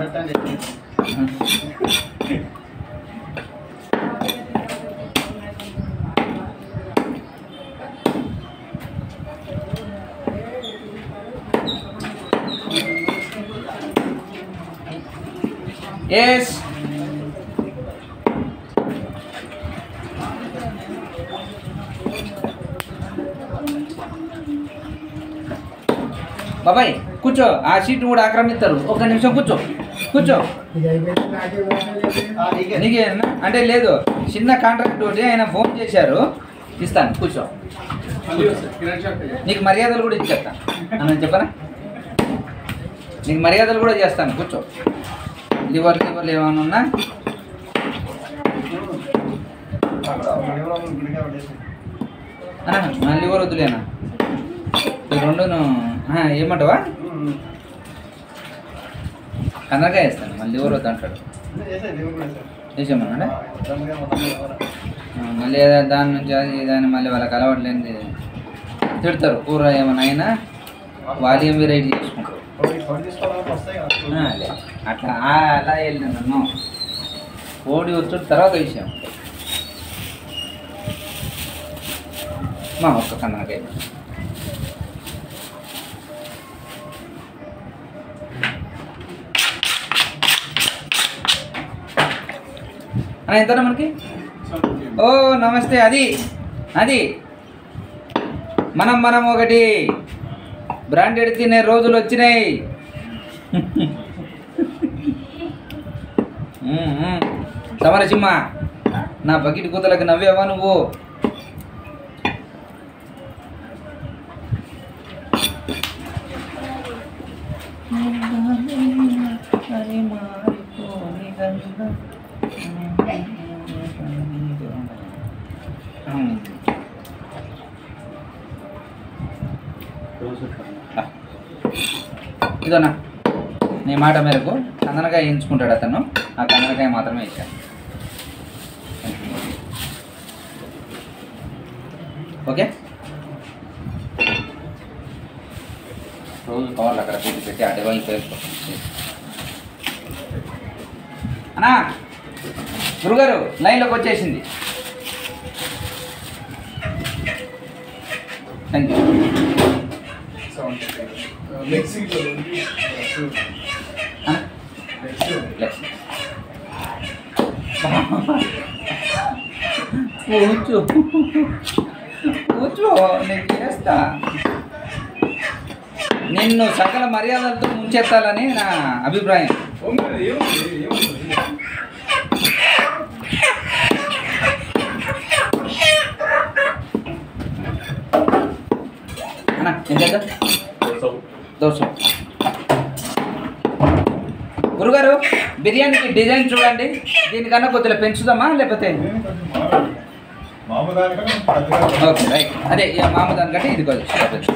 ఎస్ బాబాయ్ కూర్చో ఆ సీట్ కూడా ఆక్రమిస్తారు ఒక నిమిషం కూర్చో కూర్చో నీకే అన్నా? అంటే లేదు చిన్న కాంట్రాక్ట్ ఒకటి ఆయన ఫోన్ చేశారు ఇస్తాను కూర్చో నీకు మర్యాదలు కూడా ఇచ్చేస్తా అన్న చెప్పనా నీకు మర్యాదలు కూడా చేస్తాను కూర్చో లివర్ లివర్లు ఏమైనా ఉన్నా అన్నా నా లివర్ వద్దులేనా ఈ రెండును ఆ, ఏమంటావా కన్నరగా వేస్తాను మళ్ళీ లివర్ వద్దు అంటాడు వేసేమన్నాడా ఆ, మళ్ళీ ఏదో దాని నుంచి అది దాన్ని మళ్ళీ వాళ్ళకి అలవాట్లేంది తిడతారు కూర ఏమైనా అయినా వాల్యూమ్ వెరైటీ చేసుకుంటారు ఆ, లే. అట్లా ఆ, అలా వెళ్ళిన నన్ను ఓడి వచ్చి తర్వాత విషయం మా ఒక్క కన్నకాయ అన్న ఎంతనా మనకి ఓ నమస్తే అది అది మనం మనం ఒకటి బ్రాండెడ్ తినే రోజులు వచ్చినాయి మ్మ్, మ్మ్. సమరసింహ నా బకెట్ కూతలకు నవ్వేవా నువ్వు మ్మ్. ఆ. పెంచుదనా నీ మాట మేరకు కందనకాయ ఎంచుకుంటాడు అతను ఆ కందనకాయ మాత్రమే ఇచ్చాను ఓకే రోజు కవర్లు అక్కడ పెట్టి పెట్టి ఆ డివైన్ పేరు అన్నా గురుగారు లైన్లోకి వచ్చేసింది థ్యాంక్ యూ లెక్స్ కూర్చో కూర్చో నేను చేస్తా నిన్ను సకల మర్యాదలతో ముంచెత్తాలని నా అభిప్రాయం అన్న ఎంత దోశ గురుగారు బిర్యానీకి డిజైన్ చూడండి దీనికన్నా కొద్దిగా పెంచుదామా లేకపోతే మామూలు దానికన్నా పెద్దగా ఓకే రైట్ అదే ఇక మామూలు దానికంటే ఇది కొంచెం పెంచు.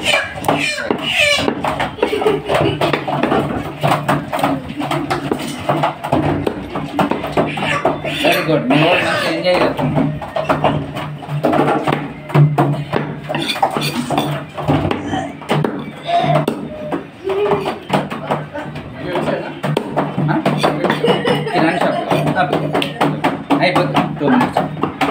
వెరీ గుడ్ మీ వాళ్ళు మంచిగా ఎంజాయ్ చేస్తున్నారు ఆ? కిరాణా షాప్ అయిపోతుంది టూ మినిట్స్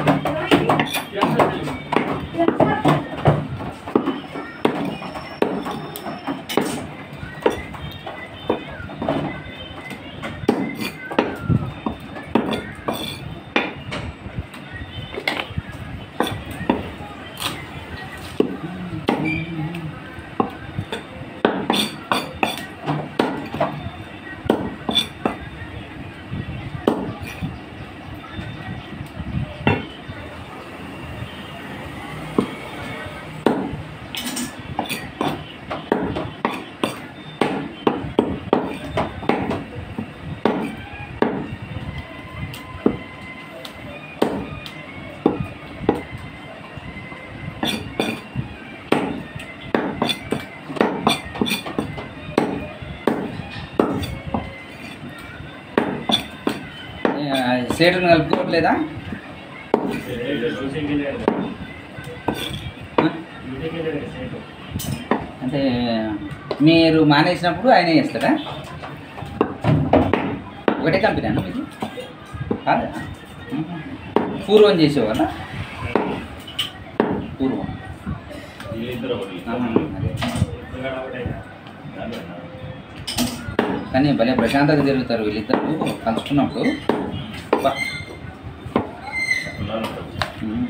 సేటును కలుపుకోవట్లేదా ఆ? అంటే మీరు మానేసినప్పుడు ఆయనే చేస్తాడా ఒకటే కంపెనీ అన్న మీకు కాదా మ్మ్. పూర్వం చేసేవాళ్ళ పూర్వం ఆహా, అదే. కానీ భలే ప్రశాంతంగా తిరుగుతారు వీళ్ళిద్దరు కలుసుకున్నప్పుడు బా. మ్మ్.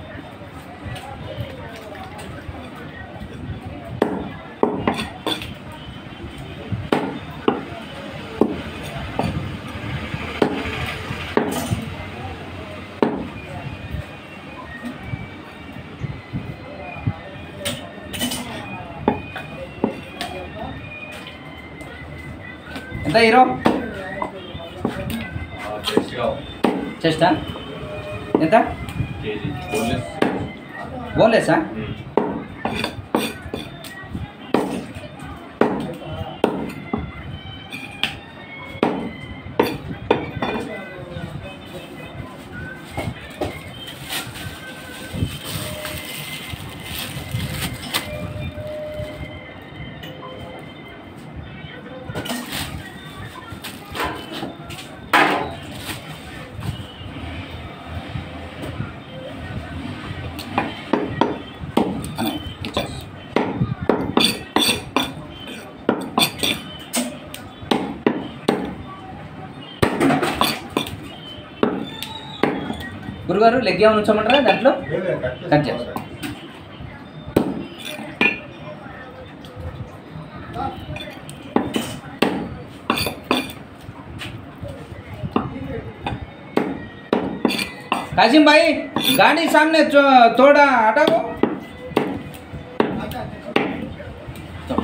ఎంత హీరో చెస్టా ఎంత బోన్లెస్సా అన్న ఇచ్చేస్ గురుగారు లెగ్ ఏమైనా ఉంచమంటారా దాంట్లో లేదే, కట్ కట్ చేసి చేస్తా. कासिम भाई गाड़ी सामने चो- थोड़ा हटाओ चलो।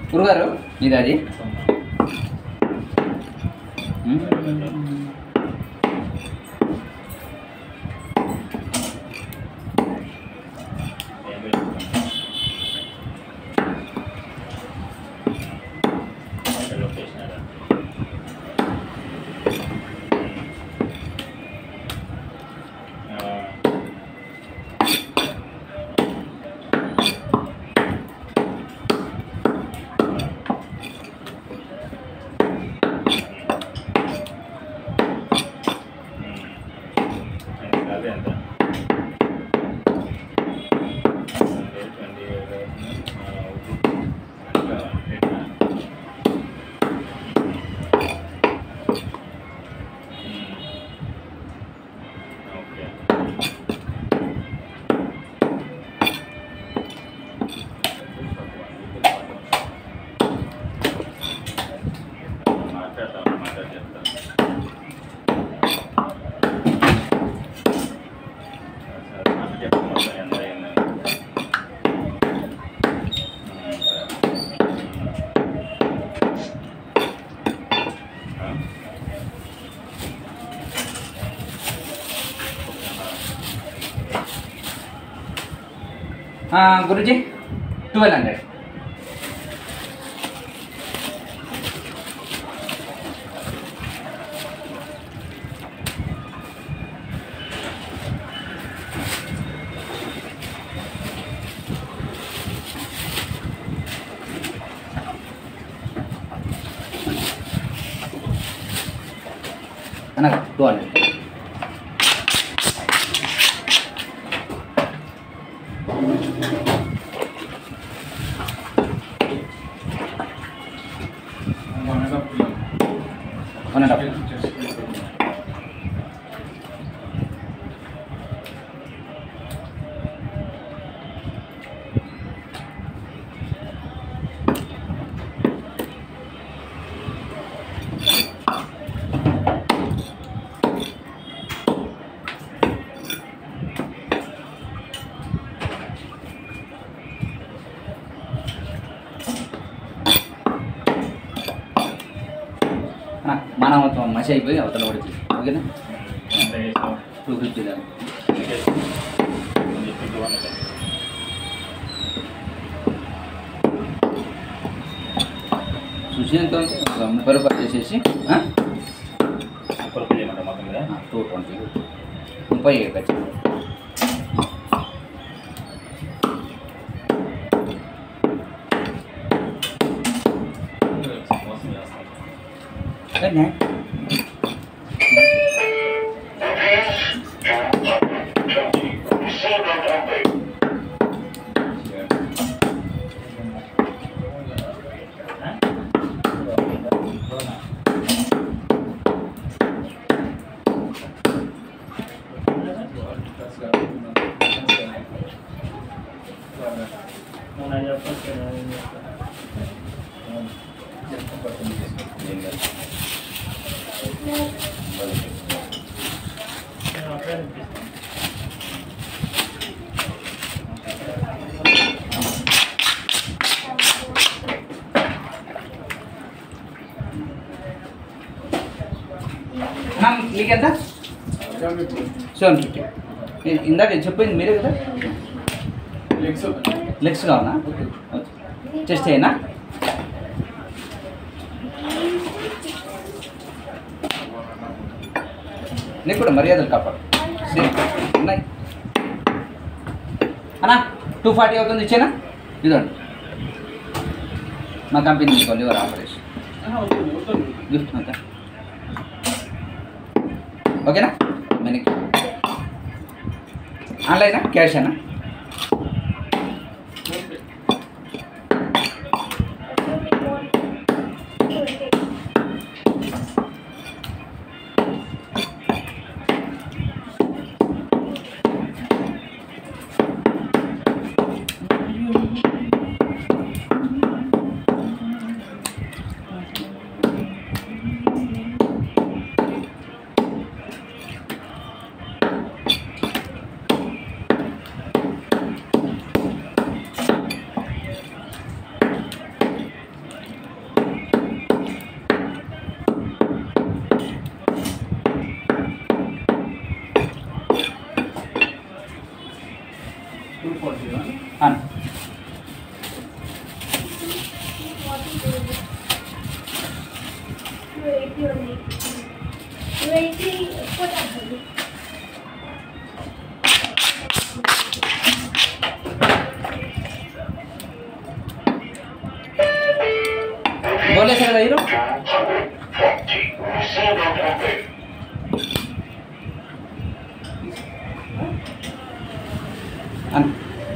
గురుగారు ఇది అది ఉమ్. ఆ, గురుజీ ట్వెల్వ్ హండ్రెడ్ అనగా two hundred one and half అన్న, మనం మసి అయిపోయి అవతల పడుతుంది ఓకేనా టూ ఫిఫ్టీ దాకా సుశీల్తో ఒక ముప్పై రూపాయలు చేసేసి టూ ట్వంటీ ముప్పై ఖచ్చితంగా Good night. అన్నా, మీకెంత సెవెన్ ఫిఫ్టీ ఇందాక చెప్పింది మీరే కదా లెగ్స్ కావాలా చెస్ట్ అయినా నీకు కూడా మర్యాదలు కాపాడు సరే, ఉన్నాయి అన్నా టూ ఫార్టీ అవుతుంది ఇచ్చేనా ఇదండి మా కంపెనీ మీకు లివర్ ఆపరేషన్ గిఫ్ట్ అంతా ఓకేనా మనకి ఆన్లైనా క్యాష్ అనా వేసి పోతాను बोले सर हीरो అన్-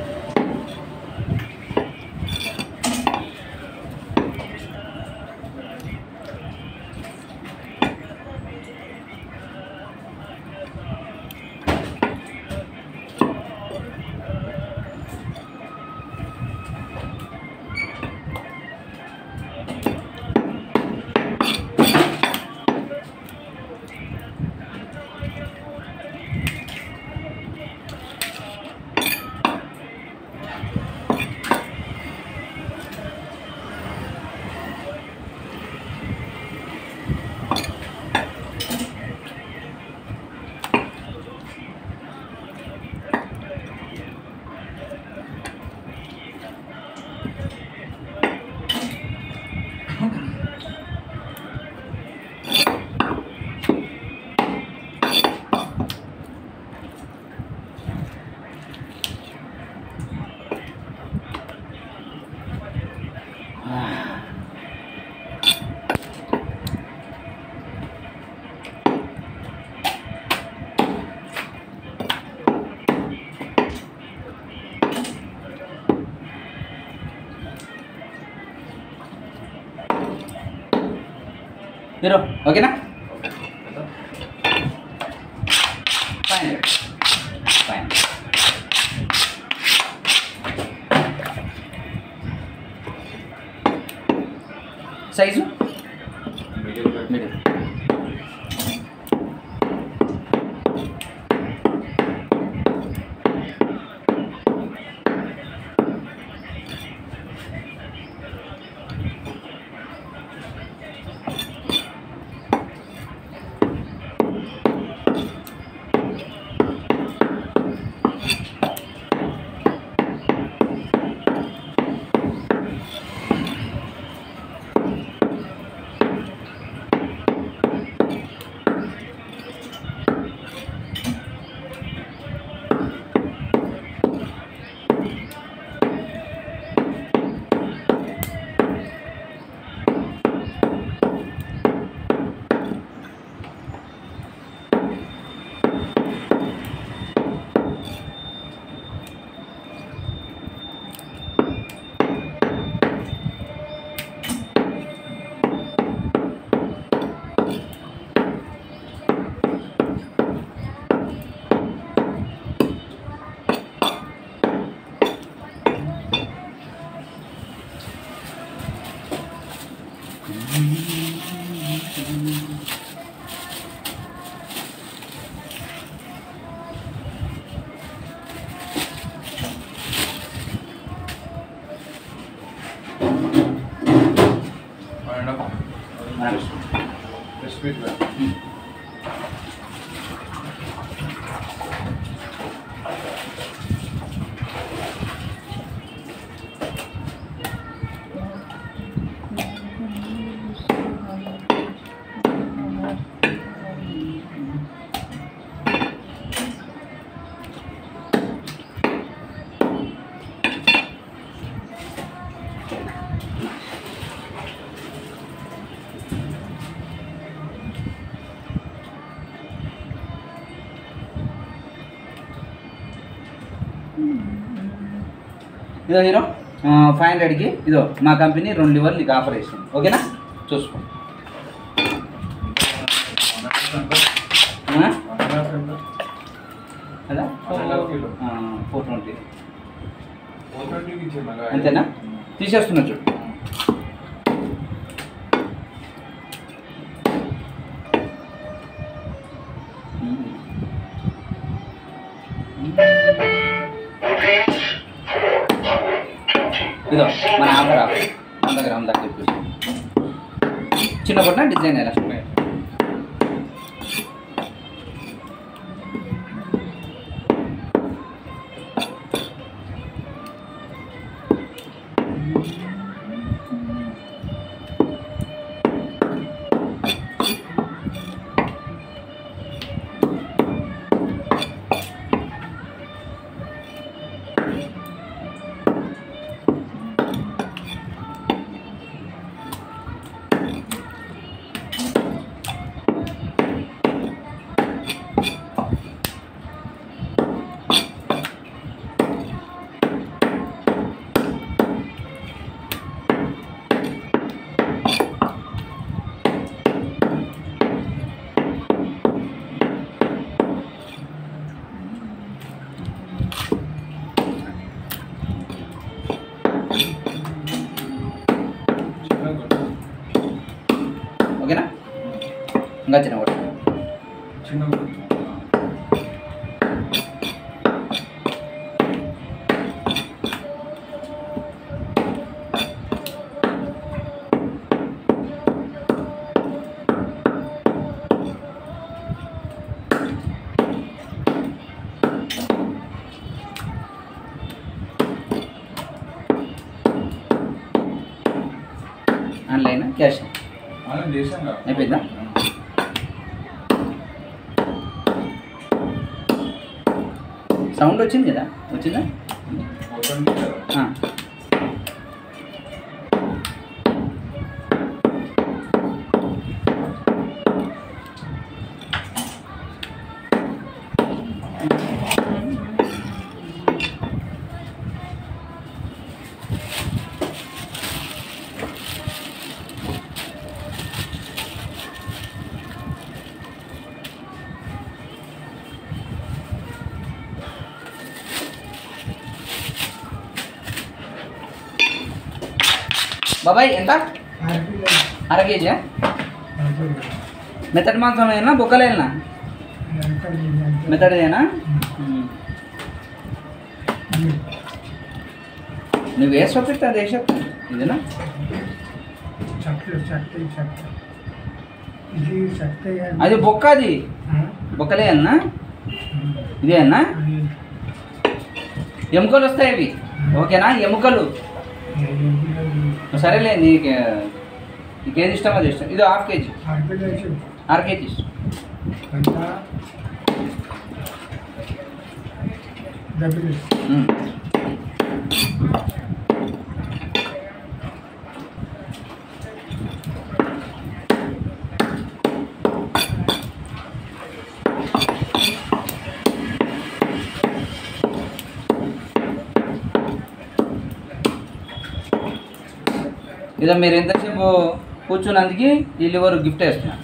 హీరో ఓకేనా ఫైన్ ఫైన్ సైజు మిడిల్ ఇదో హీరో ఫైవ్ హండ్రెడ్కి ఇదో మా కంపెనీ రెండు లివర్లు నీకు ఆఫర్ ఇస్తుంది ఓకేనా చూసుకో ఆ? కదా ఫోర్ ట్వంటీ అంతేనా తీసేస్తున్నా చూడు ఇదో మన ఆఫర్ ఆఫర్ వంద గ్రామ్ దాకా చెప్పేసి చిన్న పట్టిన డిజైన్ ఎలా చిన్న ఆన్లైన్ క్యాష్ మనం చేసాం కదా అయిపోయిందా? సౌండ్ వచ్చింది కదా వచ్చిందా పోతుంది కదా. ఆ. బాబాయ్ ఎంత అర కేజీ మెత్తడి మాంసం అయినా బొక్కలేనా మెత్తడిదేనా ఉమ్. నువ్వు వేసి చెప్తే అది వేసి చెప్తా ఇదేనా చట్లు చట్ట చట్ట ఇది చట్ట అది బొక్క అది బొక్కలే అన్నా ఇదే అన్నా ఎముకలు వస్తాయి అవి ఓకేనా ఎముకలు సరేలే నీకు నీకేది ఇష్టం అది ఇష్టం ఇది హాఫ్ కేజీ అర కేజీ ఇష్టం ఉమ్. ఇదో మీరు ఎంతసేపు కూర్చున్నందుకు వీళ్ళు ఎవరు గిఫ్ట్ వేస్తున్నారు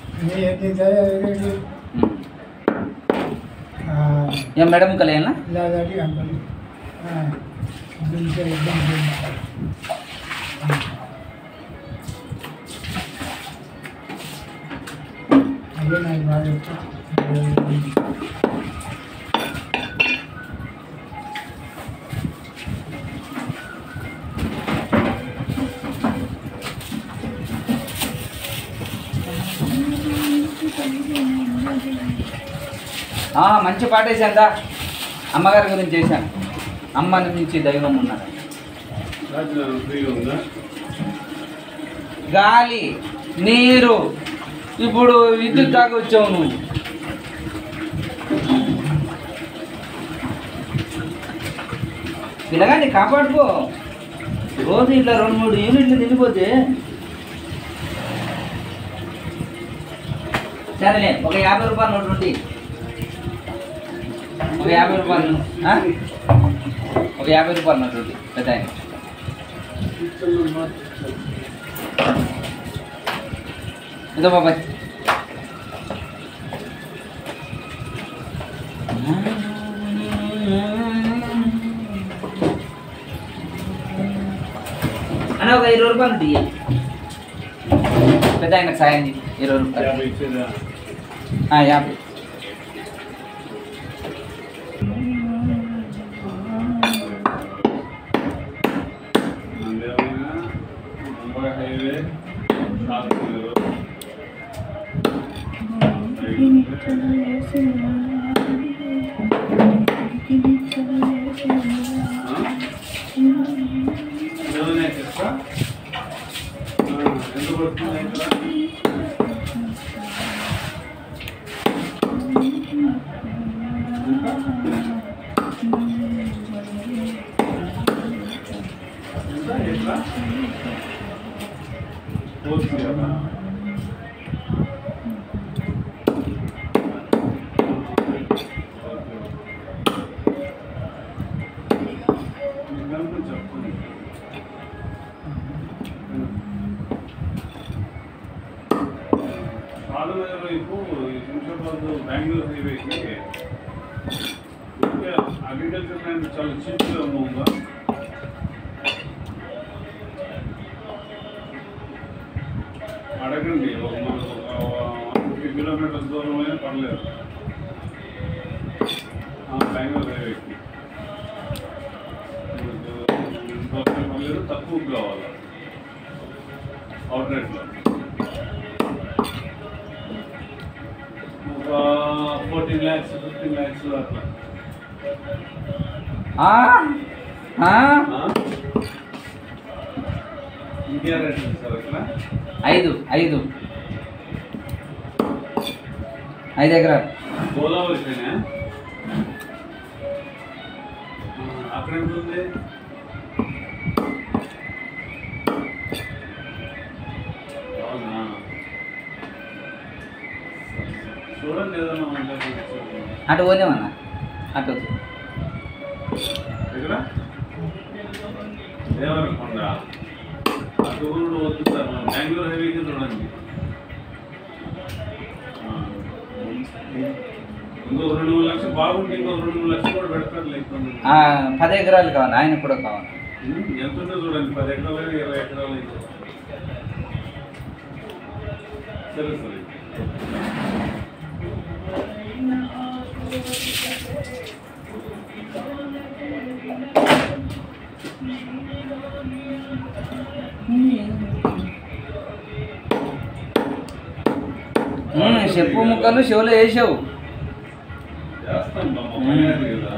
ఉమ్. ఏం మేడం కలయనా ఆ, మంచి పాట వేసాను అమ్మగారి గురించి చేశాను అమ్మ నుంచి దైవం ఉన్నారు గాలి నీరు ఇప్పుడు విద్యుత్ దాకా వచ్చావు నువ్వు పిల్లగాన్ని కాపాడుకో రోజు ఇట్లా రెండు మూడు యూనిట్లు తినిపోతే సరేలే ఒక యాభై రూపాయలు నోటు ఉండి ఒక యాభై రూపాయలు ఆ? ఒక యాభై రూపాయలు నోటు ఉండి పెద్ద ఆయన ఇదో బాబాయ్ అన్న ఒక ఇరవై రూపాయలు తీయ పెద్ద ఆయనకు సాయం చేయి ఇరవై రూపాయలు ఆ, యాభై ముంబై హైవే షాద్నగర్ ఏమైనా చెప్తా ఎంత పడుతుంది ఇక్కడ ఎంత ఎట్లా పోతుంది చెప్పండి ఆడనగర్ వైపు ఈ శంషాబాద్ బెంగళూరు హైవేకి అగ్రికల్చర్ ల్యాండ్ చాలా చీప్గా ఉందా అడగండి ఒక మనకు ఒక ఫిఫ్టీ కిలోమీటర్స్ దూరం అయినా పర్లేదు బెంగళూరు రైల్వేకి ఇంకొక మళ్ళీ తక్కువ కావాలి అవుట్ రేట్లో ఒక ఫోర్టీన్ ల్యాక్స్ ఫిఫ్టీన్ ల్యాక్స్ అట్లా ఆ? ఆ? ఇండియా రేట్ ఉంది సార్ అక్కడ ఐదు ఐదు ఐదు ఎకరాలు గోదావరి పైన అక్కడ ఎంత ఉంది అవునా చూడండి ఏదైనా ఉంటే చూడండి. అటు పోలేమన్నా అటు వద్దు. ఎక్కడ దేవరకొండ అటు ఊరు వద్దు సార్ మనం బెంగళూరు హైవేకి చూడండి ఆ, ఇంకో రెండు మూడు లక్షలు బాగుంటే ఇంకో రెండు మూడు లక్షలు కూడా పెడతారు లేకుండా ఆ, పది ఎకరాలు కావాలి ఆయన కూడా కావాలి ఎంత ఉందో చూడండి పది ఎకరాలు ఇరవై ఎకరాలు అయితే. సరే సరే ఉమ్, చెప్పు ముక్కలు చెవులు వేసావు చేస్తాం బామ్మ పని అది కదా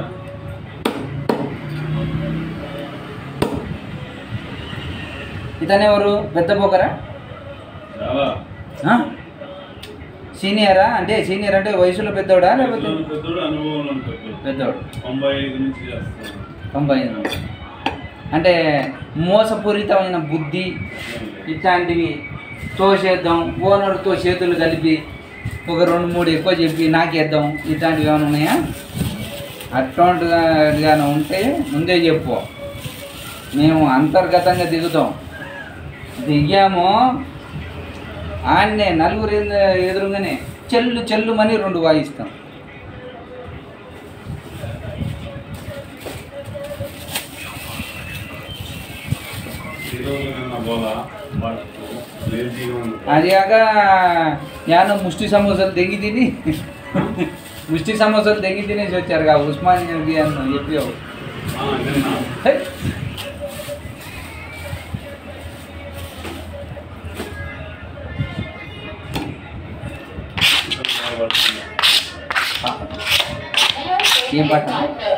ఇతనెవరు పెద్ద పోకరా చాలా ఆ? సీనియరా అంటే సీనియర్ అంటే వయసులో పెద్దోడా లేకపోతే పెద్దోడు పెద్దోడు అనుభవంలో పెద్దోడు పెద్దోడు తొంభై ఐదు నుంచి చేస్తాను తొంభై ఐదు నుండి. అంటే మోసపూరితమైన బుద్ధి ఇట్లాంటివి తోసేద్దాం ఓనర్తో చేతులు కలిపి ఒక రెండు మూడు ఎక్కువ చెప్పి నాకేద్దాం ఇట్లాంటివి ఏమైనా ఉన్నాయా అట్లాంటిగా ఉంటే ముందే చెప్పు మేము అంతర్గతంగా దిగుతాం దిగాము ఆడనే నలుగురు ఎదు- ఎదురుగానే చెల్లు చెల్లుమని రెండు వాయిస్తాం ఈరోజు నిన్న బోలా పట్టు లేజీగా ఉంది అది కాక యాన ముష్టి సమోసాలు దెంగి తిని ముష్టి సమోసాలు దెంగి తినేసి వచ్చారు కా ఉస్మానియాకి అన్న చెప్పావు ఆ, నిన్న హే! ఇక్కడ పడుతుంది. ఏం పాట